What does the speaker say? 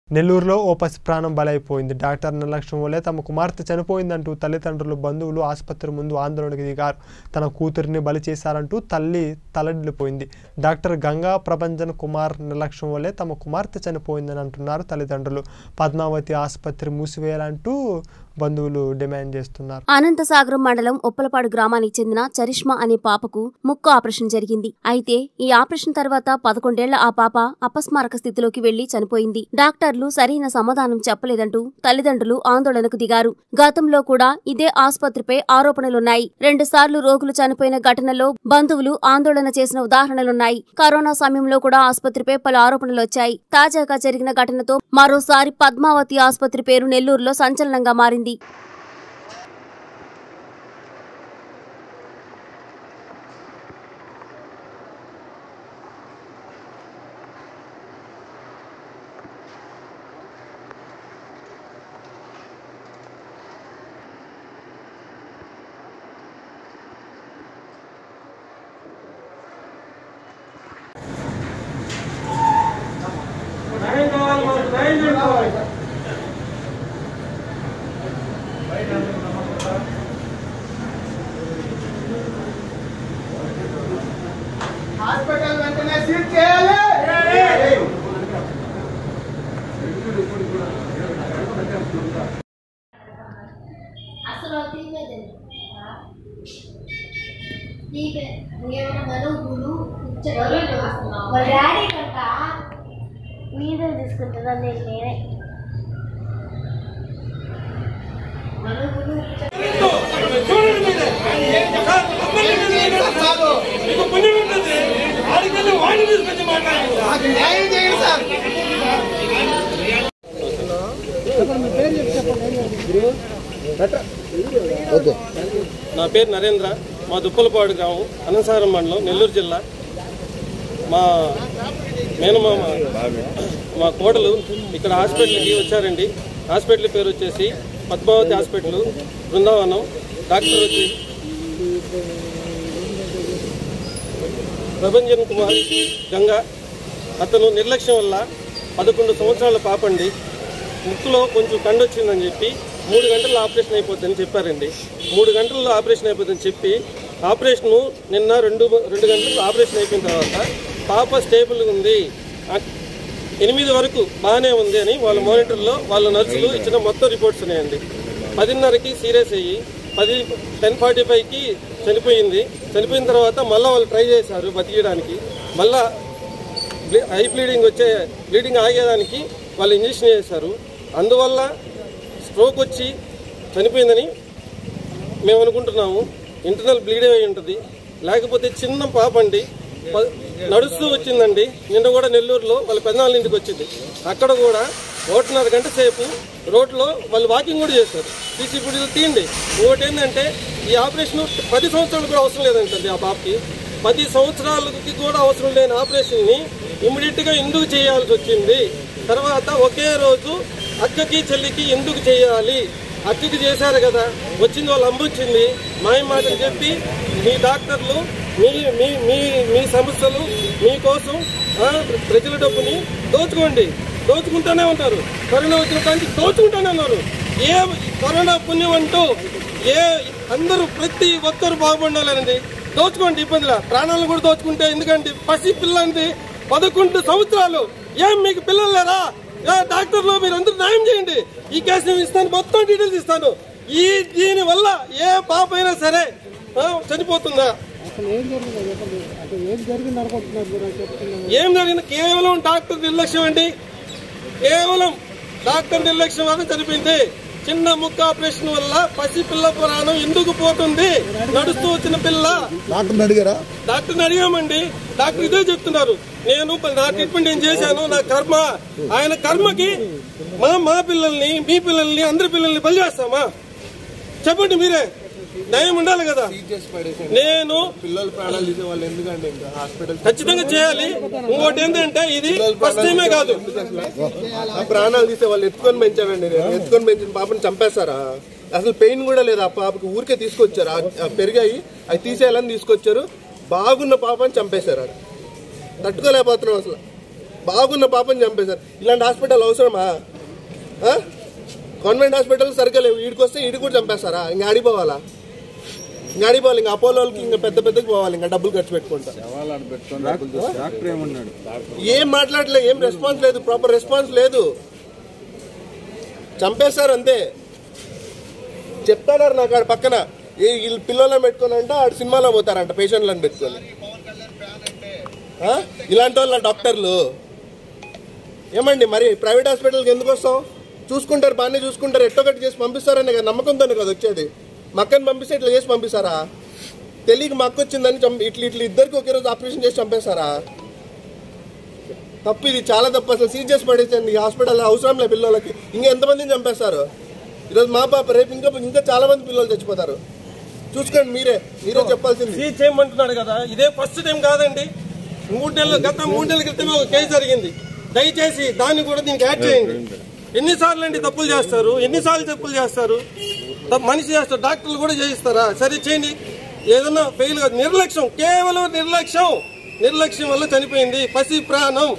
నెల్లూరులో ఓ పసి ప్రాణం బలైపోయింది డాక్టర్ నిర్లక్ష్యం వల్లే తమ కుమార్తె చనిపోయిందంటూ తల్లిదండ్రులు బంధువులు ఆసుపత్రి ముందు ఆందోళనకు దిగారు తన కూతురిని బలి చేశారంటూ తల్లి తలడిల్లిపోయింది డాక్టర్ గంగా ప్రభంజన్ కుమార్ నిర్లక్ష్యం వల్లే తమ కుమార్తె చనిపోయిందని అంటున్నారు తల్లిదండ్రులు పద్మావతి ఆసుపత్రి మూసివేయాలంటూ బంధువులు డిమాండ్ చేస్తున్నారు అనంతసాగరం మండలం ఉప్పలపాడు గ్రామానికి చెందిన చరిష్మా అనే పాపకు ముక్కు ఆపరేషన్ జరిగింది అయితే ఈ ఆపరేషన్ తర్వాత పదకొండేళ్ల ఆ పాప అపస్మారక స్థితిలోకి వెళ్లి చనిపోయింది డాక్టర్లు సరైన సమాధానం చెప్పలేదంటూ తల్లిదండ్రులు ఆందోళనకు దిగారు గతంలో కూడా ఇదే ఆసుపత్రిపై ఆరోపణలున్నాయి రెండు సార్లు రోగులు చనిపోయిన ఘటనలో బంధువులు ఆందోళన చేసిన ఉదాహరణలున్నాయి కరోనా సమయంలో కూడా ఆసుపత్రిపై పలు ఆరోపణలు వచ్చాయి తాజాగా జరిగిన ఘటనతో మరోసారి పద్మావతి ఆసుపత్రి పేరు నెల్లూరులో సంచలనంగా మారింది హాస్పిటల్ వెంటనే సీల్ చేయాలి అసలు తీపేదండి తీపే ఏమైనా మనుగులు వాళ్ళ డాడీ కంట వీడియో తీసుకుంటున్నాను నేను నేనే మనుగులు నాకు న్యాయం చేయండి సార్ నా పేరు నరేంద్ర మా దుప్పలపాడు గ్రామం అనంతసాగరం మండలం నెల్లూరు జిల్లా మా మేనమామ మా కోడలు ఇక్కడ హాస్పిటల్కి వచ్చారండి హాస్పిటల్ పేరు వచ్చేసి పద్మావతి హాస్పిటల్ బృందావనం డాక్టర్ వచ్చి ప్రభంజన్ కుమార్ గంగా అతను నిర్లక్ష్యం వల్ల పదకొండు సంవత్సరాల పాపండి ముక్కులో కొంచెం కండు వచ్చిందని చెప్పి మూడు గంటల్లో ఆపరేషన్ అయిపోతుందని చెప్పారండి మూడు గంటల్లో ఆపరేషన్ అయిపోతుందని చెప్పి ఆపరేషను నిన్న రెండు రెండు గంటలకు ఆపరేషన్ అయిపోయిన తర్వాత పాప స్టేబుల్గా ఉంది ఆ- ఎనిమిది వరకు బాగానే ఉంది అని వాళ్ళ మానిటర్లో వాళ్ళ నర్సులు ఇచ్చిన మొత్తం రిపోర్ట్స్ ఉన్నాయండి పదిన్నరకి సీరియస్ అయ్యి పది టెన్ ఫార్టీ ఫైవ్కి చనిపోయింది చనిపోయిన తర్వాత మళ్ళీ వాళ్ళు ట్రై చేశారు బతికేయడానికి మళ్ళా బ్లీ- హై బ్లీడింగ్ వచ్చే బ్లీడింగ్ ఆగేదానికి వాళ్ళు ఇంజెక్షన్ చేశారు అందువల్ల స్ట్రోక్ వచ్చి చనిపోయిందని మేము అనుకుంటున్నాము ఇంటర్నల్ బ్లీడింగ్ అయి ఉంటుంది లేకపోతే చిన్న పాప అండి ప- నడుస్తూ వచ్చిందండి నిన్న కూడా నెల్లూరులో వాళ్ళ పెద్దనాళ్ళ ఇంటికి వచ్చింది అక్కడ కూడా ఒకటిన్నర గంట సేపు రోడ్లో వాళ్ళు వాకింగ్ కూడా చేశారు తీసి ఇప్పుడు తీయండి ఇంకోటి ఏంటంటే ఈ ఆపరేషన్ పది సంవత్సరాలు కూడా అవసరం లేదంటండి ఆ పాపకి పది సంవత్సరాలకి కూడా అవసరం లేని ఆపరేషన్ని ఇమ్మీడియట్గా ఎందుకు చేయాల్సి వచ్చింది తర్వాత ఒకే రోజు అక్కకి చెల్లికి ఎందుకు చేయాలి అక్కకి చేశారు కదా వచ్చింది వాళ్ళ అమ్మ వచ్చింది మాయ మాటలు చెప్పి మీ డాక్టర్లు మీ మీ మీ మీ సంస్థలు మీకోసం ఆ, ప్రజల డబ్బుని దోచుకోండి దోచుకుంటూనే ఉంటారు కరోనా వచ్చిన కానీ దోచుకుంటూనే ఉన్నారు ఏ కరోనా పుణ్యం అంటూ ఏ అందరూ ప్రతి ఒక్కరు బాగుపడాలండి దోచుకోండి ఇబ్బందిలా ప్రాణాలను కూడా దోచుకుంటే ఎందుకంటే పసి పిల్లంది పదకొండు సంవత్సరాలు ఏం మీకు పిల్లలు లేరా ఏ డాక్టర్లు మీరు అందరూ న్యాయం చేయండి ఈ కేసు నేను ఇస్తాను మొత్తం డీటెయిల్స్ ఇస్తాను ఈ దీని వల్ల ఏ పాప అయినా సరే ఆ, చనిపోతుందా ఏం జరిగింది కేవలం డాక్టర్ నిర్లక్ష్యం అండి కేవలం డాక్టర్ నిర్లక్ష్యం వల్ల చనిపోయింది చిన్న ముక్క ఆపరేషన్ వల్ల పసి పిల్ల పురాణం ఎందుకు పోతుంది నడుస్తూ వచ్చిన పిల్ల డాక్టర్ని అడిగారా డాక్టర్ని అడిగామండి డాక్టర్ ఇదే చెప్తున్నారు నేను నా ట్రీట్మెంట్ ఏం చేశాను నా కర్మ ఆయన కర్మకి మా మా పిల్లల్ని మీ పిల్లల్ని అందరి పిల్లల్ని బలి చేస్తామా చెప్పండి మీరే న్యాయం ఉండాలి కదా నేను పిల్లలు ప్రాణాలు తీసే వాళ్ళు ఎందుకంటే ఇంకా హాస్పిటల్ ఖచ్చితంగా చేయాలి ఇంకోటి ఏంటంటే ఇది ఫస్ట్ టైమే కాదు ఆ ప్రాణాలు తీసే వాళ్ళు ఎత్తుకొని పెంచామండి నేను ఎత్తుకొని పెంచిన పాపని చంపేస్తారా అసలు పెయిన్ కూడా లేదు ఆ పాపకి ఊరికే తీసుకొచ్చారు ఆ- ఆ పెరిగాయి అవి తీసేయాలని తీసుకొచ్చారు బాగున్న పాపని చంపేశారు ఆడ. తట్టుకోలేకపోతున్నాం అసలు బాగున్న పాపని చంపేశారు ఇలాంటి హాస్పిటల్ అవసరమా ఆ? కాన్వెంట్ హాస్పిటల్ సరిగ్గా లేవు వీడికి వస్తే వీడికి కూడా చంపేస్తారా ఇంకా ఆడిపోవాలా ఇంకా ఆడిపోవాలి ఇంకా అపోలోకి ఇంకా పెద్ద పెద్దకి పోవాలి ఇంకా డబ్బులు ఖర్చు పెట్టుకుంటా డాక్టర్ ఏమన్నాడు ఏం మాట్లాడలే ఏం రెస్పాన్స్ లేదు ప్రాపర్ రెస్పాన్స్ లేదు చంపేశారు అంతే చెప్తాడారు నాకు ఆడ పక్కన ఏ వీళ్ళు పిల్లలను పెట్టుకొని అంటే ఆడ సినిమాలో పోతారంట పేషెంట్లను పెట్టుకొని ఆ? ఇలాంటి వాళ్ళ డాక్టర్లు ఏమండి మరి ప్రైవేట్ హాస్పిటల్కి ఎందుకు వస్తాం చూసుకుంటారు బాగానే చూసుకుంటారు ఎట్టొకటి చేసి పంపిస్తారనే కదా నమ్మకంతోనే కదా వచ్చేది మక్కని పంపిస్తే ఇట్లా చేసి పంపిస్తారా తెలియక మక్క వచ్చిందని చంపి ఇట్లా ఇట్లా ఇద్దరికి ఒకే రోజు ఆపరేషన్ చేసి చంపేస్తారా తప్పు ఇది చాలా తప్పు అసలు సీజ్ చేసి పడేసండి ఈ హాస్పిటల్ అవసరం లేదు పిల్లలకి ఇంకా ఎంతమందిని చంపేస్తారు ఈరోజు మా పాప రేపు ఇంకా ఇంకా చాలా మంది పిల్లలు చచ్చిపోతారు చూసుకోండి మీరే మీరే చెప్పాల్సింది సీజ్ చేయమంటున్నాడు కదా ఇదే ఫస్ట్ టైం కాదండి మూడు నెలలు గత మూడు నెలల క్రితమే ఒక కేసు జరిగింది దయచేసి దాన్ని కూడా దీనికి యాడ్ చేయండి ఎన్నిసార్లు అండి తప్పులు చేస్తారు ఎన్నిసార్లు తప్పులు చేస్తారు తప్పు మనిషి చేస్తారు డాక్టర్లు కూడా చేయిస్తారా సరే చేయండి ఏదన్నా ఫెయిల్ కాదు నిర్లక్ష్యం కేవలం నిర్లక్ష్యం నిర్లక్ష్యం వల్ల చనిపోయింది పసి ప్రాణం